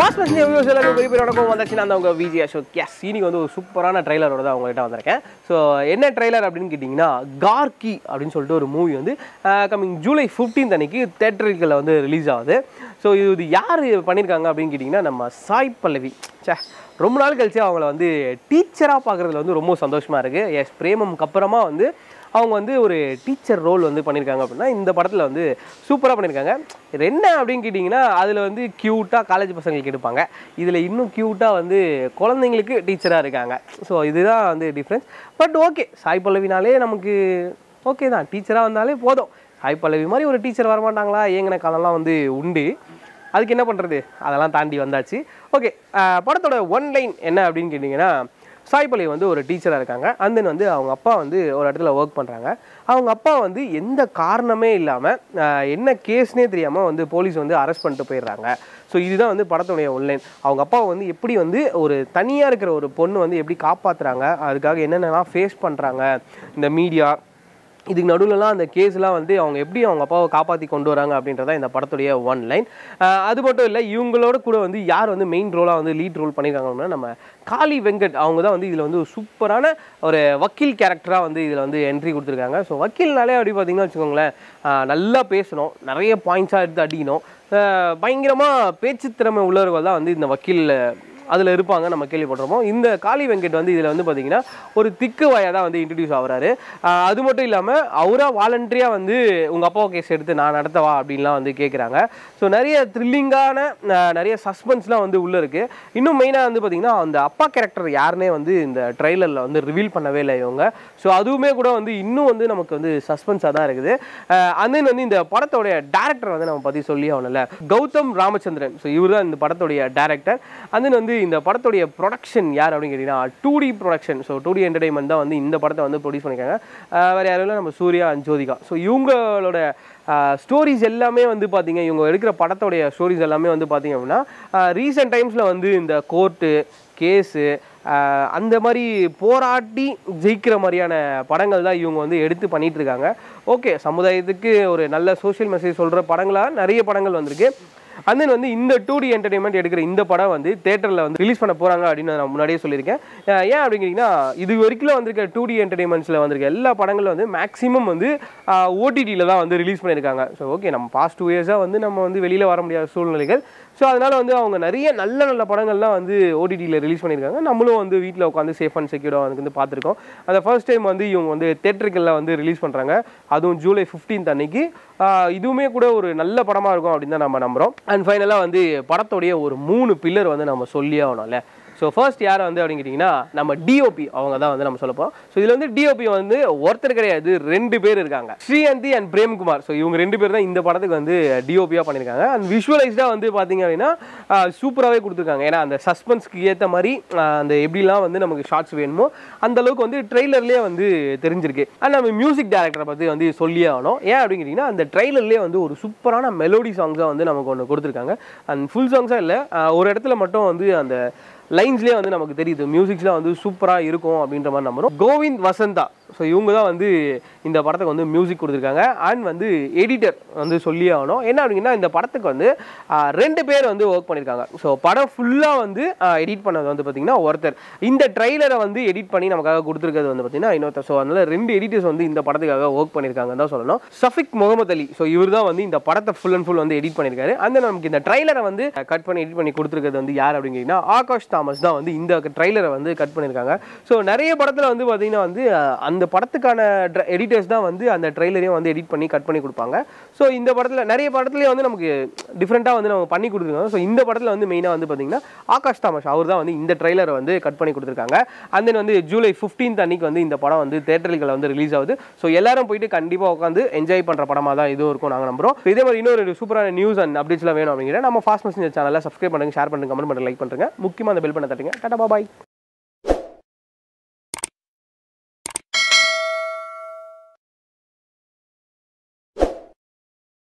fast message views எல்லாருக்கும் பெரிய பெரிய வணக்கம் வந்தாச்சு நான் உங்கள் விஜய் அசோக் எஸ் இன்னைக்கு வந்து ஒரு சூப்பரான ட்ரைலரோட தான் உங்கள்கிட்ட வந்திருக்கேன் ஸோ என்ன ட்ரைலர் அப்படின்னு கேட்டிங்கன்னா கார்கி அப்படின்னு சொல்லிட்டு ஒரு மூவி வந்து கம்மிங் ஜூலை 15th அன்னைக்கு தேட்டருகளில் வந்து ரிலீஸ் ஆகுது ஸோ இது யார் பண்ணியிருக்காங்க அப்படின்னு கேட்டிங்கன்னா நம்ம சாய் பல்லவி ச்சே ரொம்ப நாள் கழிச்சு அவங்கள வந்து டீச்சராக பார்க்குறதுல வந்து ரொம்ப சந்தோஷமாக இருக்குது எஸ் பிரேமம்க்கு அப்புறமா வந்து அவங்க வந்து ஒரு டீச்சர் ரோல் வந்து பண்ணியிருக்காங்க அப்படின்னா இந்த படத்தில் வந்து சூப்பராக பண்ணியிருக்காங்க இது என்ன அப்படின்னு கேட்டிங்கன்னா அதில் வந்து க்யூட்டாக காலேஜ் பசங்களுக்கு எடுப்பாங்க இதில் இன்னும் க்யூட்டாக வந்து குழந்தைங்களுக்கு டீச்சராக இருக்காங்க ஸோ இதுதான் வந்து டிஃப்ரென்ஸ் பட் ஓகே சாய் பல்லவினாலே நமக்கு ஓகே தான் டீச்சராக வந்தாலே போதும் சாய் பல்லவி மாதிரி ஒரு டீச்சர் வரமாட்டாங்களா ஏங்கின காலம்லாம் வந்து உண்டு அதுக்கு என்ன பண்ணுறது அதெல்லாம் தாண்டி வந்தாச்சு ஓகே படத்தோட ஒன் லைன் என்ன அப்படின்னு கேட்டிங்கன்னா சாய் பல்லவி வந்து ஒரு டீச்சராக இருக்காங்க and then வந்து அவங்க அப்பா வந்து ஒரு இடத்துல ஒர்க் பண்ணுறாங்க அவங்க அப்பா வந்து எந்த காரணமே இல்லாமல் என்ன கேஸ்னே தெரியாமல் வந்து போலீஸ் வந்து அரெஸ்ட் பண்ணிட்டு போயிடுறாங்க ஸோ இதுதான் வந்து படத்துடைய ஒன்லைன் அவங்க அப்பா வந்து எப்படி வந்து ஒரு தனியாக இருக்கிற ஒரு பொண்ணு வந்து எப்படி காப்பாற்றுறாங்க அதுக்காக என்னென்னலாம் ஃபேஸ் பண்ணுறாங்க இந்த மீடியா இதுக்கு நடுவுலலாம் அந்த கேஸ்லாம் வந்து அவங்க எப்படி அவங்க அப்பாவை காப்பாற்றி கொண்டு வராங்க அப்படின்றத இந்த படத்துடைய ஒன் லைன் அது மட்டும் இல்லை இவங்களோட கூட வந்து யார் வந்து மெயின் ரோலாக வந்து லீட் ரோல் பண்ணியிருக்காங்க அப்படின்னா நம்ம காளி வெங்கட் அவங்க தான் வந்து இதில் வந்து ஒரு சூப்பரான ஒரு வக்கீல் கேரக்டராக வந்து இதில் வந்து என்ட்ரி கொடுத்துருக்காங்க ஸோ வக்கீல்னாலே அப்படி பார்த்தீங்கன்னா வச்சுக்கோங்களேன் ஆஹ் நல்லா பேசணும் நிறைய பாயிண்ட்ஸாக எடுத்து அடிக்கணும் பயங்கரமாக பேச்சு திறமை உள்ளவர்கள் தான் வந்து இந்த வக்கீல் அதில் இருப்பாங்க நம்ம கேள்விப்பட்டிருப்போம் இந்த காளி வெங்கட் வந்து இதில் வந்து பார்த்தீங்கன்னா ஒரு திக்கு வாயாக தான் வந்து இன்ட்ரடியூஸ் ஆகுறாரு ஆஹ் அது மட்டும் இல்லாமல் அவராக வாலண்டரியாக வந்து உங்கள் அப்பா கேஸ் எடுத்து நான் நடத்தவா அப்படின்லாம் வந்து கேட்குறாங்க ஸோ நிறைய த்ரில்லிங்கான நிறைய சஸ்பென்ஸ்லாம் வந்து உள்ளே இருக்குது இன்னும் மெயினாக வந்து பார்த்தீங்கன்னா அந்த அப்பா கேரக்டர் யாருனே வந்து இந்த ட்ரைலரில் வந்து ரிவீல் பண்ணவே இல்லை இவங்க ஸோ அதுவுமே கூட வந்து இன்னும் வந்து நமக்கு வந்து சஸ்பென்ஸாக தான் இருக்குது அண்ட் தென் வந்து இந்த படத்தோடைய டேரக்டர் வந்து நம்ம பற்றி சொல்லி ஆகணும்ல கௌதம் ராமச்சந்திரன் ஸோ இவர் தான் இந்த படத்துடைய டேரக்டர் அண்ட் தென் வந்து இந்த படத்துடைய ப்ரொடக்ஷன் யார் அப்படின்னு கேட்டிங்கன்னா two D production so two D entertainment தான் வந்து இந்த படத்தை வந்து ப்ரொடியூஸ் பண்ணியிருக்காங்க ஆஹ் வேறு யாரும் இல்லை நம்ம சூர்யா அண்ட் ஜோதிகா ஸோ இவங்களோட ஸ்டோரிஸ் எல்லாமே வந்து பார்த்தீங்க இவங்க எடுக்கிற படத்தோடைய ஸ்டோரிஸ் எல்லாமே வந்து பார்த்தீங்க அப்படின்னா ரீசெண்ட் டைம்ஸில் வந்து இந்த கோர்ட்டு கேஸு அந்த மாதிரி போராட்டி ஜெயிக்கிற மாதிரியான படங்கள் தான் இவங்க வந்து எடுத்து பண்ணிட்டு இருக்காங்க ஓகே சமுதாயத்துக்கு ஒரு நல்ல சோஷியல் மெசேஜ் சொல்கிற படங்களாக நிறைய படங்கள் வந்திருக்கு and then வந்து இந்த டூ டி என்டர்டைன்மெண்ட் எடுக்கிற இந்த படம் வந்து தேட்டரில் வந்து ரிலீஸ் பண்ண போகிறாங்க அப்படின்னு நான் முன்னாடியே சொல்லியிருக்கேன் அஹ் ஏன் அப்படிங்கிறீங்கன்னா இது வரைக்கும் வந்திருக்க டூ டி என்டர்டைன்மெண்ட்ஸில் வந்திருக்க எல்லா படங்களும் வந்து மேக்ஸிமம் வந்து ஓடிடியில் தான் வந்து ரிலீஸ் பண்ணியிருக்காங்க ஸோ ஓகே நம்ம பாஸ்ட் டூ இயர்ஸாக வந்து நம்ம வந்து வெளியில் வர முடியாத சூழ்நிலைகள் ஸோ அதனால் வந்து அவங்க நிறைய நல்ல நல்ல படங்கள்லாம் வந்து ஓடிடியில் ரிலீஸ் பண்ணியிருக்காங்க நம்மளும் வந்து வீட்டில் உட்காந்து சேஃப் அண்ட் செக்யூர்டாக வந்து வந்து பார்த்துருக்கோம் அந்த ஃபர்ஸ்ட் டைம் வந்து இவங்க வந்து தேட்டருகளில் வந்து ரிலீஸ் பண்ணுறாங்க அதுவும் ஜூலை 15th அன்னைக்கு ஆஹ் இதுவுமே கூட ஒரு நல்ல படமாக இருக்கும் அப்படின்னு தான் நம்ம நம்புகிறோம் அண்ட் ஃபைனலாக வந்து படத்துடைய ஒரு மூணு பில்லர் வந்து நம்ம சொல்லி ஆகணும்ல ஸோ ஃபர்ஸ்ட் யார் வந்து அப்படின்னு கேட்டிங்கன்னா நம்ம டிஓபி அவங்க தான் வந்து நம்ம சொல்லப்போம் ஸோ இதில் வந்து டிஓபி வந்து ஒருத்தர் கிடையாது ரெண்டு பேர் இருக்காங்க ஸ்ரீயந்தி அண்ட் பிரேம்குமார் ஸோ இவங்க ரெண்டு பேர் தான் இந்த படத்துக்கு வந்து டிஓபியாக பண்ணியிருக்காங்க அண்ட் விஷுவலைஸ்டாக வந்து பார்த்தீங்க அப்படின்னா சூப்பராகவே கொடுத்துருக்காங்க ஏன்னா அந்த சஸ்பென்ஸ்க்கு ஏற்ற மாதிரி ஆஹ் அந்த எப்படிலாம் வந்து நமக்கு ஷார்ட்ஸ் வேணுமோ அந்த அளவுக்கு வந்து ட்ரெய்லர்லேயே வந்து தெரிஞ்சிருக்கு அண்ட் நம்ம மியூசிக் டேரக்டரை பற்றி வந்து சொல்லியே ஆகணும் ஏன் அப்படிங்கிறீங்கன்னா அந்த ட்ரெய்லர்லேயே வந்து ஒரு சூப்பரான மெலோடி சாங்ஸாக வந்து நமக்கு ஒன்று கொடுத்துருக்காங்க அண்ட் ஃபுல் சாங்ஸாக இல்லை ஒரு இடத்துல மட்டும் வந்து அந்த லைன்ஸ்லேயே வந்து நமக்கு தெரியுது மியூசிக்ஸ்லாம் வந்து சூப்பராக இருக்கும் அப்படின்ற மாதிரி நம்புறோம் கோவிந்த் வசந்தா ஸோ இவங்க தான் வந்து இந்த படத்துக்கு வந்து மியூசிக் கொடுத்துருக்காங்க அண்ட் வந்து எடிட்டர் வந்து சொல்லி ஆகணும் என்ன அப்படின்னா இந்த படத்துக்கு வந்து ஆஹ், ரெண்டு பேர் வந்து ஒர்க் பண்ணியிருக்காங்க ஸோ படம் ஃபுல்லாக வந்து எடிட் பண்ணது வந்து பார்த்திங்கன்னா ஒருத்தர் இந்த ட்ரைலரை வந்து எடிட் பண்ணி நமக்காக கொடுத்துருக்கிறது வந்து பார்த்திங்கன்னா இன்னொருத்தர் ஸோ அதனால ரெண்டு எடிட்டர்ஸ் வந்து இந்த படத்துக்காக ஒர்க் பண்ணியிருக்காங்கன்னு தான் சொல்லணும் சஃபிக் முகமது அலி ஸோ இவர் தான் வந்து இந்த படத்தை ஃபுல் அண்ட் ஃபுல் வந்து எடிட் பண்ணியிருக்காரு அந்த நமக்கு இந்த ட்ரைலரை வந்து கட் பண்ணி எடிட் பண்ணி கொடுத்துருக்கிறது வந்து யார் அப்படிங்கிறீங்கன்னா ஆகாஷ் தாமஸ் தான் வந்து இந்த ட்ரைலரை வந்து கட் பண்ணியிருக்காங்க ஸோ நிறைய படத்தில் வந்து பார்த்தீங்கன்னா வந்து அஹ், அந்த படத்துக்கான எடிட்டர்ஸ் தான் வந்து அந்த ட்ரைலரையும் வந்து எடிட் பண்ணி கட் பண்ணி கொடுப்பாங்க ஸோ இந்த படத்தில் நிறைய படத்துலேயே வந்து நமக்கு டிஃப்ரெண்ட்டாக வந்து நம்ம பண்ணி கொடுத்துருக்காங்க ஸோ இந்த படத்தில் வந்து மெயினாக வந்து பார்த்தீங்கன்னா ஆகாஷ் தாமஸ் அவர் தான் வந்து இந்த ட்ரைலரை வந்து கட் பண்ணி கொடுத்துருக்காங்க and then வந்து ஜூலை 15th அன்னைக்கு வந்து இந்த படம் வந்து தேட்டர்களுக்கு வந்து ரிலீஸ் ஆகுது ஸோ எல்லாரும் போயிட்டு கண்டிப்பாக உட்காந்து என்ஜாய் பண்ணுற படமாக தான் இதுவும் இருக்கும் நாங்கள் நம்புறோம் So இதே மாதிரி இன்னொரு சூப்பரான நியூஸ் அண்ட் அப்டேட்ஸ்லாம் வேணும் அப்படிங்கிற நம்ம ஃபாஸ்ட் மெசேஜ் சேனலில் சப்ஸ்கிரைப் பண்ணுங்க ஷேர் பண்ணுங்க கமெண்ட் பண்ணுங்க லைக் பண்ணுங்க முக்கியமாக அந்த பெல் பண்ண தட்டுங்க டாடா பாய்